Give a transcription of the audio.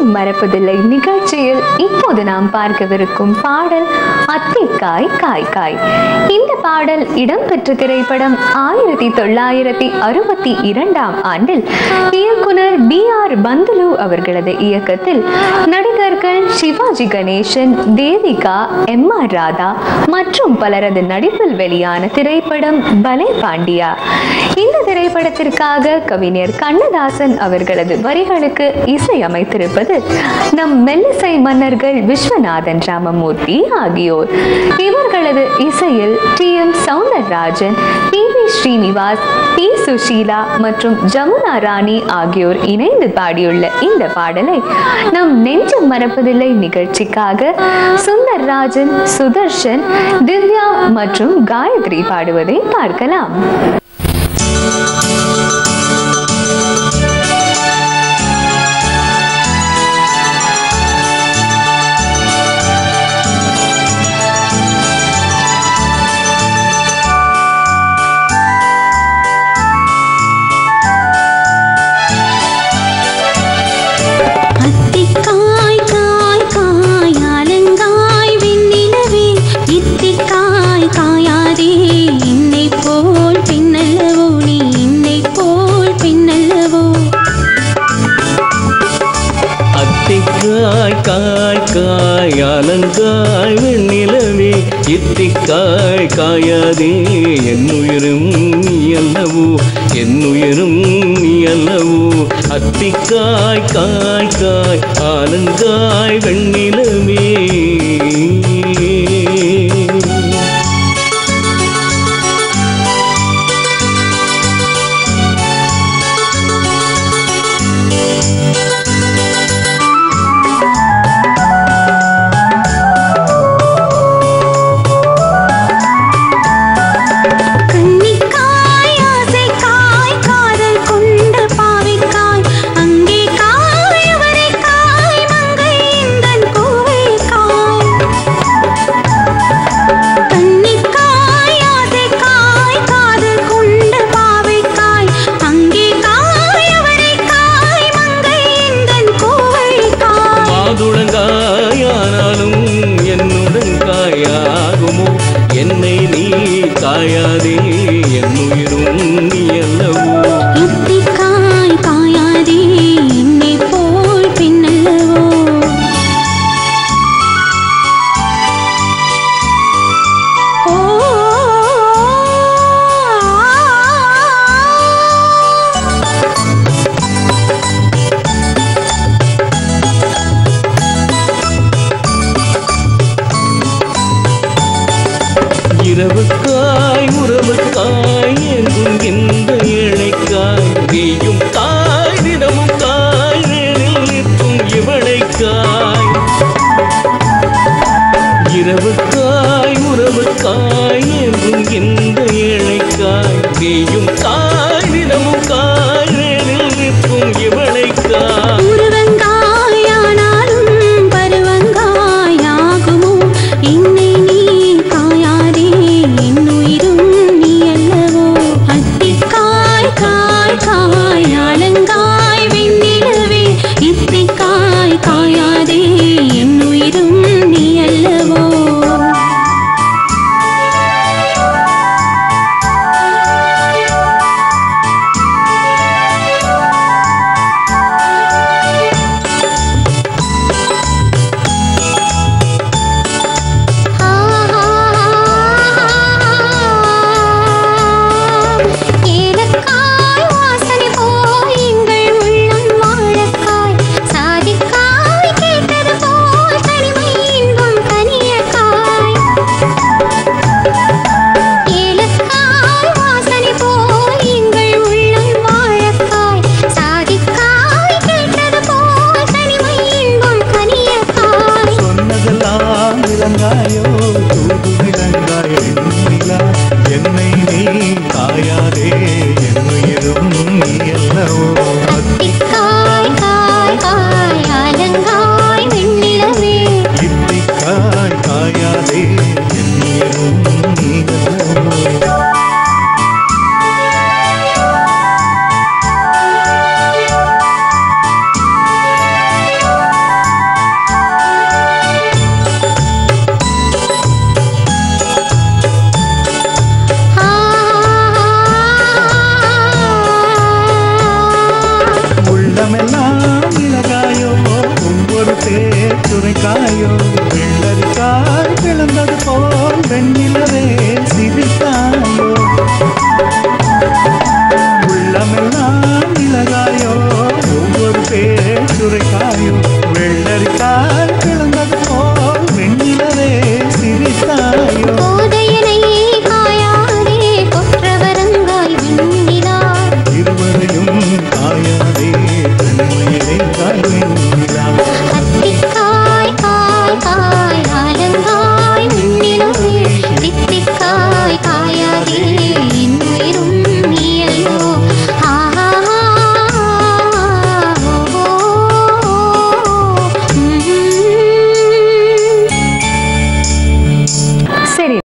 நெஞ்சும் மறப்பதில்லை நிகழ்ச்சியில் இப்போது நாம் பார்க்கவிருக்கும் பாடல் அத்திக்காய் காய் காய் இந்த பாடல் இடம்பெற்ற திரைப்படம் ஆயிரத்தி தொள்ளாயிரத்தி அறுபத்தி இரண்டாம் ஆண்டில் இயக்குனர் பி ஆர் பந்துலு அவர்களது இயக்கத்தில் நடிகர்கள் சிவாஜி கணேசன் தேவிகா எம் ஆர் ராதா மற்றும் பலரது நடிப்பில் வெளியான திரைப்படம் பலே பாண்டியா இந்த திரைப்படத்திற்காக கவிஞர் கண்ணதாசன் அவர்களது வரிகளுக்கு இசையமைத்திருப்பது நம் மெல்லிசை மன்னர்கள் விஸ்வநாதன் ராமமூர்த்தி ஆகியோர் இவர்களது இசையில் T M Soundararajan P B Srinivas P Susheela மற்றும் ஜமுனா ராணி ஆகியோர் இணைந்து பாடியுள்ள இந்த பாடலை நம் நெஞ்சம் மறப்பதில்லை நிகழ்ச்சிக்காக சுந்தர்ராஜன் சுதர்ஷன் திவ்யா மற்றும் காயத்ரி பாடுவதை பார்க்கலாம் அத்திக்காய் காய் காய் அலங்காய் வெண்ணிலவே இத்திக்காய் காயாதே என்னை போல் பின்னல்லவோ நீ என்னை போல் பின்னல்லவோ அத்திக்காய் காய் காய் அலங்காய் வெண்ணிலவே இத்திக்காய் காயாதே என்னுயிரும் நீ அல்லவோ என்னுயிரும் நீ அல்லவோ அத்திக்காய் காய் காய் அலங்காய் வெண்ணிலவே கன்னிக்காய் ஆசைக்காய் காதல் கொண்ட பாவைக்காய் அங்கே காய் அவரைக்காய் மங்கை இந்தன் கோவைக்காய் கன்னிக்காய் ஆசைக்காய் காதல் கொண்ட பாவைக்காய் அங்கே காய் அவரைக்காய் மங்கை இந்தன் கோவைக்காய் மாதுளங்காயானாலும் என்னுடன் காயாகுமோ என்னை நீ காயாதே என்னுயிரும் நீ அல்லவோ இத்திக்காய் காயாதே என்னை போல் பின்னல்லவோ ஓ இரவுக்காய் உறவுக்காய் எங்கும் இந்த ஏழைக்காய் நீயும் தாய் தினமும் தாய் நேரில் நிற்கும் இவளைக்காய் இரவுக்காய் உறவுக்காய் எங்கும் இந்த ஏழைக்காய் நீயும் தாய் தினமும் தாய் நேரில் நிற்கும் இவளைக்காய் உருவங்காயானாலும் பருவங்காயாகுமோ என்னை நீ காயாதே என்னுயிரும் நீ அல்லவோ அத்திக்காய் காய் காய் அலங்காய் வெண்ணிலவே இத்திக்காய் காயாதே என்னுயிரும் நீ அல்லவோ சுரைக்காயோ வெள்ளரிக்காய் பிளந்தது போல் வெண்ணிலவே சிரித்தாயோ உள்ளமெல்லாம் இலகாயோ ஒவ்வொரு பேர் சுரைக்காயோ வெள்ளரிக்காய் பிளந்தது போல் வெண்ணிலவே சிரித்தாயோ கோதையனை காயாதே கொற்றவரங்காய் விண்ணிலா இருவரையும் காயாதே தனிமையிலே காய்நிலா அத்திக்காய் காய் காய் ஆலங்காய் விண்ணிலவே தித்திக்காய் காயாதே என் உயிரும் நீயல்லோ ஆஹா ஓ, ம். சரி